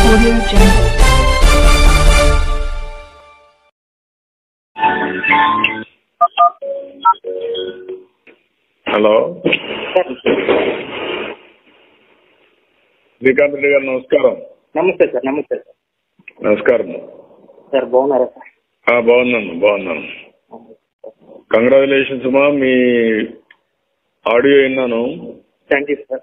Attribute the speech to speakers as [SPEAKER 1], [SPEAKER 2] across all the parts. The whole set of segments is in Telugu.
[SPEAKER 1] Audio Jungle.
[SPEAKER 2] Hello Srikanth Reddy garu నమస్కారం
[SPEAKER 3] నమస్తే సార్ నమస్తే సార్
[SPEAKER 2] నమస్కారం
[SPEAKER 3] సార్ బాగున్నారా సార్
[SPEAKER 2] ఆ, బాగున్నాను బాగున్నాను కంగ్రాచులేషన్స్ మా మీ ఆడియో విన్నాను
[SPEAKER 3] థ్యాంక్ యూ సార్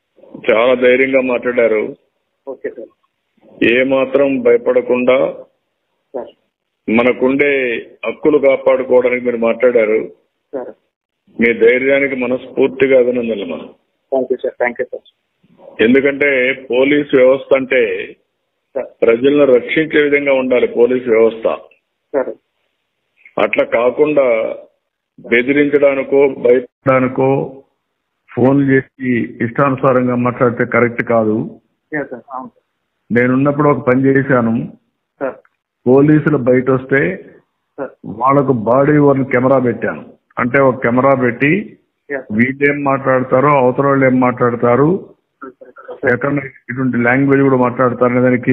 [SPEAKER 2] చాలా ధైర్యంగా మాట్లాడారు
[SPEAKER 3] ఓకే సార్
[SPEAKER 2] ఏ మాత్రం భయపడకుండా
[SPEAKER 3] సార్
[SPEAKER 2] మనకుండే హక్కులు కాపాడుకోవడానికి మీరు మాట్లాడారు
[SPEAKER 3] సార్
[SPEAKER 2] మీ ధైర్యానికి మనస్ఫూర్తిగా అభినందనలు మా
[SPEAKER 3] thank you sir thank you sir
[SPEAKER 2] ఎందుకంటే పోలీస్ వ్యవస్థ అంటే
[SPEAKER 3] సార్
[SPEAKER 2] ప్రజలను రక్షించే విధంగా ఉండాలి పోలీస్ వ్యవస్థ
[SPEAKER 3] సార్
[SPEAKER 2] అట్లా కాకుండా బెదిరించడానికో భయపడడానికో ఫోన్ చేసి ఇష్టానుసారంగా మాట్లాడితే కరెక్ట్ కాదు
[SPEAKER 3] యా సార్ అవును సార్
[SPEAKER 2] నేనున్నప్పుడు ఒక పని చేశాను
[SPEAKER 3] సార్
[SPEAKER 2] పోలీసులు బయట వస్తే
[SPEAKER 3] సార్
[SPEAKER 2] వాళ్ళకు బాడీ వన్ కెమెరా పెట్టాను అంటే ఒక కెమెరా పెట్టి
[SPEAKER 3] యా
[SPEAKER 2] వీళ్ళేం మాట్లాడతారో అవతల వాళ్ళు ఏం మాట్లాడతారు ఎక్కడ ఇటువంటి లాంగ్వేజ్ కూడా మాట్లాడతారు అనే దానికి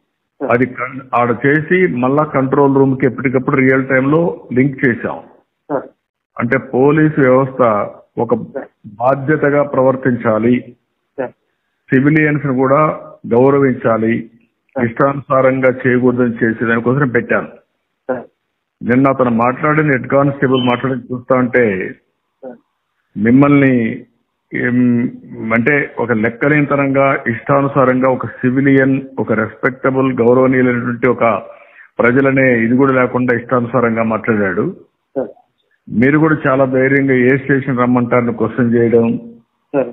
[SPEAKER 2] అది కన్- ఆడ చేసి మళ్ళా కంట్రోల్ రూమ్ కి ఎప్పటికప్పుడు రియల్ టైంలో లింక్ చేశాం
[SPEAKER 3] సార్
[SPEAKER 2] అంటే పోలీసు వ్యవస్థ ఒక బాధ్యతగా ప్రవర్తించాలి
[SPEAKER 3] సార్
[SPEAKER 2] సివిలియన్స్ ను కూడా గౌరవించాలి ఇష్టానుసారంగా చేయకూడదని చేసి దానికోసం పెట్టాను
[SPEAKER 3] సార్
[SPEAKER 2] నిన్న అతను మాట్లాడిన హెడ్ కానిస్టేబుల్ మాట్లాడి చూస్తా ఉంటే
[SPEAKER 3] సార్
[SPEAKER 2] మిమ్మల్ని ఏం, అంటే ఒక లెక్కలేనితనంగా ఇష్టానుసారంగా ఒక సివిలియన్ ఒక రెస్పెక్టబుల్ గౌరవనీయులైనటువంటి ఒక ప్రజలనే ఇది కూడా లేకుండా ఇష్టానుసారంగా మాట్లాడాడు
[SPEAKER 3] సార్
[SPEAKER 2] మీరు కూడా చాలా ధైర్యంగా ఏ స్టేషన్ రమ్మంటారని క్వశ్చన్ చేయడం
[SPEAKER 3] సార్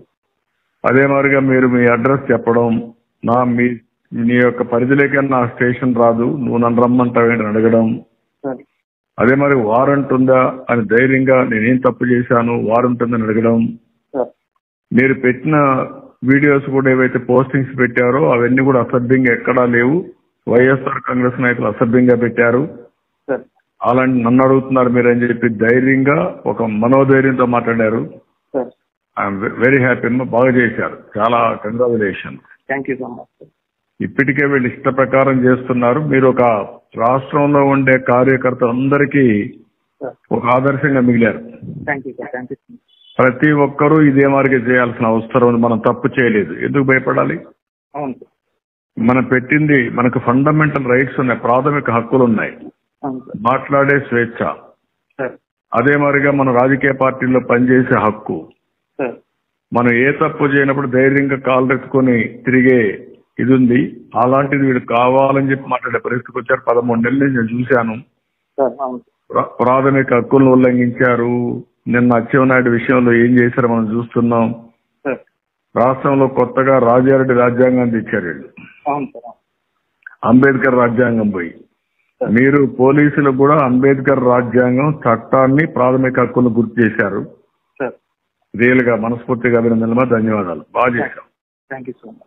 [SPEAKER 2] అదే మాదిరిగా మీరు మీ అడ్రస్ చెప్పడం నా మీ నీ యొక్క పరిధిలోకి నా స్టేషన్ రాదు నువ్వు నన్ను రమ్మంటావేంటి అని అడగడం
[SPEAKER 3] సార్
[SPEAKER 2] అదే మరి వారెంట్ ఉందా అని ధైర్యంగా నేనేం తప్పు చేశాను వారెంట్ ఉందని అడగడం
[SPEAKER 3] సార్
[SPEAKER 2] మీరు పెట్టిన వీడియోస్ కూడా ఏవైతే పోస్టింగ్స్ పెట్టారో అవన్నీ కూడా అసభ్యంగా ఎక్కడా లేవు వైఎస్ఆర్ కాంగ్రెస్ నాయకులు అసభ్యంగా పెట్టారు
[SPEAKER 3] సార్
[SPEAKER 2] అలాంటి నన్ను అడుగుతున్నారు మీరు అని చెప్పి ధైర్యంగా ఒక మనోధైర్యంతో మాట్లాడారు
[SPEAKER 3] సార్
[SPEAKER 2] ఐఎమ్ వెరీ హ్యాపీ అమ్మా బాగా చేశారు చాలా congratulation
[SPEAKER 3] thank you so much sir
[SPEAKER 2] ఇప్పటికే వీళ్ళు ఇష్ట ప్రకారం చేస్తున్నారు మీరు ఒక రాష్ట్రంలో ఉండే కార్యకర్తలందరికీ
[SPEAKER 3] సార్
[SPEAKER 2] ఒక ఆదర్శంగా మిగిలారు
[SPEAKER 3] thank you sir thank you
[SPEAKER 2] ప్రతి ఒక్కరూ ఇదే మార్గం చేయాల్సిన అవసరం ఉంది మనం తప్పు చేయలేదు ఎందుకు భయపడాలి
[SPEAKER 3] అవును సార్
[SPEAKER 2] మనం పెట్టింది మనకు ఫండమెంటల్ రైట్స్ ఉన్నాయి ప్రాథమిక హక్కులు ఉన్నాయి
[SPEAKER 3] అవును సార్
[SPEAKER 2] మాట్లాడే స్వేచ్ఛ
[SPEAKER 3] సార్
[SPEAKER 2] అదే మాదిరిగా మన రాజకీయ పార్టీల్లో పనిచేసే హక్కు
[SPEAKER 3] సార్
[SPEAKER 2] మనం ఏ తప్పు చేయనప్పుడు ధైర్యంగా కాళ్ళు ఎత్తుకొని తిరిగే ఇది ఉంది అలాంటిది వీడు కావాలని చెప్పి మాట్లాడే పరిస్థితికి వచ్చారు పదమూడు నెలల నుంచి నేను చూశాను
[SPEAKER 3] సార్ అవును
[SPEAKER 2] ప్రా- ప్రాథమిక హక్కులను ఉల్లంఘించారు నిన్న అచ్చెన్నాయుడు విషయంలో ఏం చేశారో మనం చూస్తున్నాం
[SPEAKER 3] సార్
[SPEAKER 2] రాష్ట్రంలో కొత్తగా రాజారెడ్డి రాజ్యాంగాన్ని తెచ్చారు వీళ్ళు
[SPEAKER 3] అవును సార్ అవును
[SPEAKER 2] అంబేద్కర్ రాజ్యాంగం పోయి మీరు పోలీసులకు కూడా అంబేద్కర్ రాజ్యాంగం చట్టాన్ని ప్రాథమిక హక్కులను గుర్తు చేశారు
[SPEAKER 3] సార్
[SPEAKER 2] రియల్ గా మనస్ఫూర్తిగా అభినందనలు ధన్యవాదాలు బాగా చేశాం
[SPEAKER 3] థ్యాంక్ యూ సో మచ్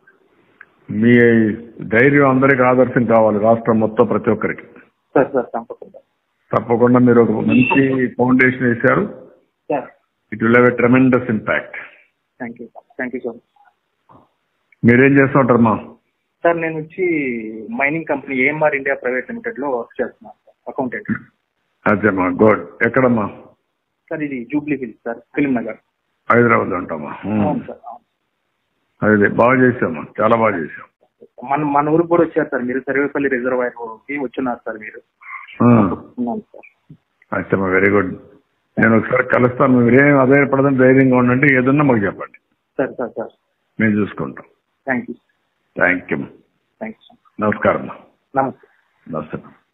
[SPEAKER 2] మీ ధైర్యం అందరికి ఆదర్శం కావాలి రాష్ట్రం మొత్తం ప్రతి ఒక్కరికి
[SPEAKER 3] సార్ సార్ తప్పకుండా
[SPEAKER 2] తప్పకుండా మీరు ఒక మంచి ఫౌండేషన్ వేశారు
[SPEAKER 3] sir
[SPEAKER 2] it will have a tremendous impact
[SPEAKER 3] thank you thank you so much
[SPEAKER 2] మీరేం చేస్తూ ఉంటారు మా
[SPEAKER 3] సార్ నేను వచ్చి mining company AMR India private limited లో వర్క్ చేస్తున్నాను సార్ అకౌంటెంట్
[SPEAKER 2] అదేమ్మా గుడ్ ఎక్కడమ్మా
[SPEAKER 3] సార్ ఇది జూబ్లీ హిల్స్ సార్ ఫిలిం నగర్
[SPEAKER 2] హైదరాబాద్ లో ఉంటామా
[SPEAKER 3] అవును సార్ అవును
[SPEAKER 2] అదే బాగా చేసామా చాలా బాగా చేసాం
[SPEAKER 3] మన మన ఊరికి కూడా వచ్చారు సార్ మీరు సర్వేపల్లి రిజర్వాయర్ కి వచ్చున్నారు సార్ మీరు ఉన్నాను సార్
[SPEAKER 2] అచ్చమ్మా వెరీ గుడ్ నేను ఒకసారి కలుస్తాను మీరేం అదే పడదని ధైర్యంగా ఉండండి ఏదన్నా మాకు చెప్పండి
[SPEAKER 3] సార్ సార్ సార్
[SPEAKER 2] మేము చూసుకుంటాం
[SPEAKER 3] thank you
[SPEAKER 2] thank you
[SPEAKER 3] thank you
[SPEAKER 2] నమస్కారం
[SPEAKER 3] నమస్తే
[SPEAKER 2] నమస్తే